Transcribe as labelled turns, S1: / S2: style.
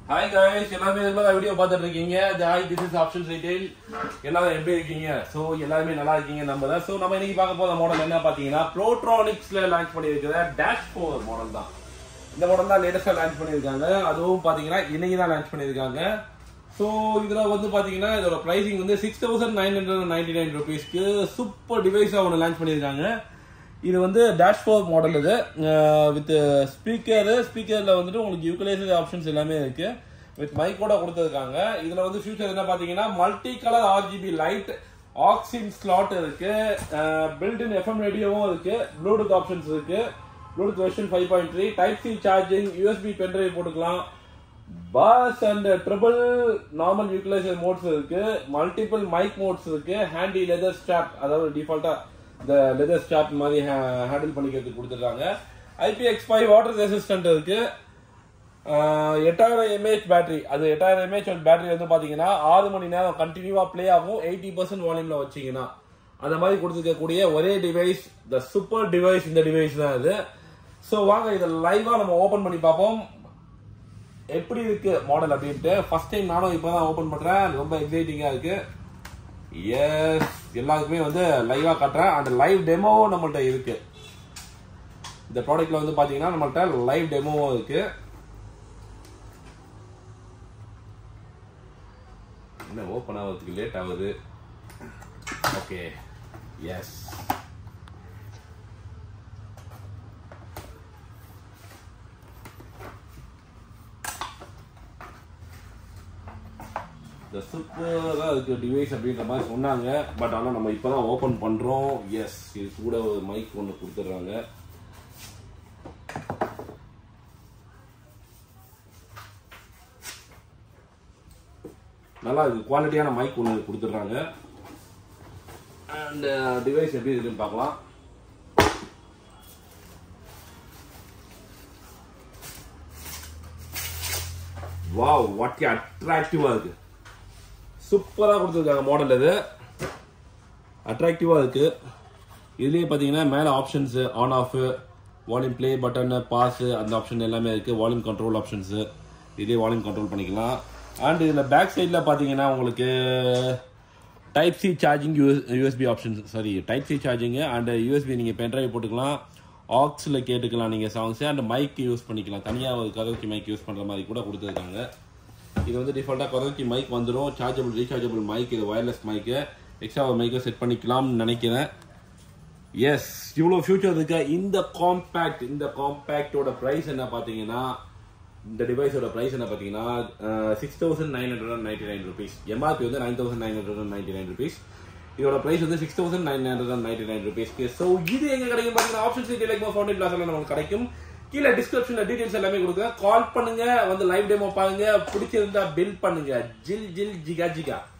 S1: hi guys எல்லாருமே ரெகுலரா video பார்த்துட்டு இருக்கீங்க hi this is options retail எல்லாரும் எப்படி இருக்கீங்க ஸோ எல்லாருமே நல்லா இருக்கீங்க நம்ம தான் ஸோ நம்ம இன்னைக்கு பார்க்க போற மாடல் என்ன பார்த்தீங்கன்னா ப்ரோட்ரானிக்ஸ்ல லான்ச் பண்ணியிருக்கிற டேஷ் ஃபோர் மாடல் தான் இந்த மாடல் தான் லேட்டஸ்டா லான்ச் பண்ணியிருக்காங்க அதுவும் பார்த்தீங்கன்னா இன்னைக்கு தான் லான்ச் பண்ணியிருக்காங்க ஸோ இதில் வந்து பார்த்தீங்கன்னா இதோட ப்ரைசிங் வந்து six thousand nine hundred ninety nine ருபீஸ்க்கு சூப்பர் டிவைஸாக ஒன்று லான்ச் பண்ணியிருக்காங்க இது வந்து டேஷ் ஃபோர் மாடல் இது வித் ஸ்பீக்கரு ஸ்பீக்கரில் வந்துட்டு உங்களுக்கு யூக்கலைசர் ஆப்ஷன்ஸ் எல்லாமே இருக்கு வித் மைக்கோட கொடுத்துருக்காங்க இதில் வந்து ஃபியூச்சர் என்ன பார்த்தீங்கன்னா multi colour RGB light aux in slot இருக்கு பில்டின் எஃப்எம் ரேடியோவும் இருக்கு ப்ளூடூத் ஆப்ஷன்ஸ் இருக்கு Bluetooth version five point three type C charging USB pendrive போட்டுக்கலாம் bass and treble normal equaliser modes இருக்கு மல்டிபிள் மைக் மோட்ஸ் இருக்கு ஹேண்டி லெதர் ஸ்ட்ராப் அதாவது டிஃபால்ட்டா இந்த லெதர் ஸ்ட்ராப் மாதிரி ஹேண்டில் பண்ணிக்கிறதுக்கு கொடுத்துருக்காங்க ஐபிஎக்ஸ் ஃபைவ் வாட்டர் ரெசிஸ்டன்ட் இருக்கு ஆஹ் எட்டாயிரம் எம்ஏஹெச் பேட்டரி அது எட்டாயிரம் எம்ஏஹெச் பேட்டரி வந்து பாத்தீங்கன்னா ஆறு மணி நேரம் கண்டினியூவா ப்ளே ஆகும் எயிட்டி பர்சன்ட் வால்யூம்ல வச்சீங்கன்னா அந்த மாதிரி கொடுத்துருக்கக்கூடிய ஒரே டிவைஸ் த சூப்பர் டிவைஸ் இந்த டிவைஸ் தான் இது ஸோ வாங்க இதை லைவா நம்ம ஓபன் பண்ணி பார்ப்போம் எப்படி இருக்கு மாடல் அப்படின்ட்டு ஃபர்ஸ்ட் டைம் நானும் இப்பதான் ஓபன் பண்றேன் ரொம்ப எக்ஸைட்டிங்கா இருக்கு எஸ் எல்லாருக்குமே வந்து லைவா காட்டுறேன் அந்த லைவ் டெமோவும் நம்மள்ட்ட இருக்கு இந்த ப்ராடக்ட்ல வந்து பாத்தீங்கன்னா நம்மள்ட்ட லைவ் டெமோவும் இருக்கு என்ன ஓப்பன் ஆகிறதுக்கு லேட் ஆகுது ஓகே எஸ் இந்த சூப்பராக இருக்கு டிவைஸ் அப்படின்ற மாதிரி சொன்னாங்க பட் ஆனால் நம்ம இப்போ தான் ஓப்பன் பண்ணுறோம் எஸ் இது கூட ஒரு மைக் ஒன்று கொடுத்துட்றாங்க நல்லா இருக்கு குவாலிட்டியான மைக் ஒன்று கொடுத்துட்றாங்க அண்ட் டிவைஸ் எப்படி இருக்குன்னு பார்க்கலாம் வாவ் வாட் அட்ராக்டிவா இருக்கு சூப்பரா கொடுத்துருக்காங்க மாடல் இது அட்ராக்டிவா இருக்கு இதுலயே பாத்தீங்கன்னா மேல options on off volume play button pause அந்த ஆப்ஷன் எல்லாமே இருக்கு வால்யூம் கண்ட்ரோல் ஆப்ஷன்ஸ் இதே வால்யூம் கண்ட்ரோல் பண்ணிக்கலாம் அண்ட் இதுல பேக் சைடில் பாத்தீங்கன்னா உங்களுக்கு type C charging USB options sorry type C charging and USB நீங்க பென்ட்ரைவ் போட்டுக்கலாம் ஆக்ஸில் கேட்டுக்கலாம் நீங்க சாங்ஸ் அண்ட் மைக் யூஸ் பண்ணிக்கலாம் தனியா ஒரு கரோக்கி மைக் யூஸ் பண்ற மாதிரி கூட கொடுத்துருக்காங்க இது வந்து டிஃபால்ட்டாக கரோக்கி மைக் வந்துடும் சார்ஜபிள் ரீசார்ஜபிள் மைக் இது ஒயர்லெஸ் மைக்கு எக்ஸ்ட்ரா ஒரு மைக்கை செட் பண்ணிக்கலாம்னு நினைக்கிறேன் எஸ் இவ்வளோ ஃபியூச்சர் இருக்கு இந்த காம்பேக்ட் இந்த காம்பேக்டோட ப்ரைஸ் என்ன பார்த்தீங்கன்னா இந்த டிவைஸோட ப்ரைஸ் என்ன பார்த்தீங்கன்னா six thousand nine hundred ninety nine rupees MRP வந்து nine thousand nine hundred ninety nine rupees இதோட பிரைஸ் வந்து six thousand nine hundred ninety nine ருபீஸ்க்கு ஸோ இது எங்க கிடைக்கும் பார்த்தீங்கன்னா option city like Fountain Plaza நமக்கு கிடைக்கும் கீழே டிஸ்கிரிப்ஷன்ல டீடைல்ஸ் எல்லாமே கொடுக்குறேன் கால் பண்ணுங்க வந்து லைவ் டெமோ பாருங்க பிடிச்சிருந்தா பில் பண்ணுங்க ஜில் ஜில் ஜிகா ஜிகா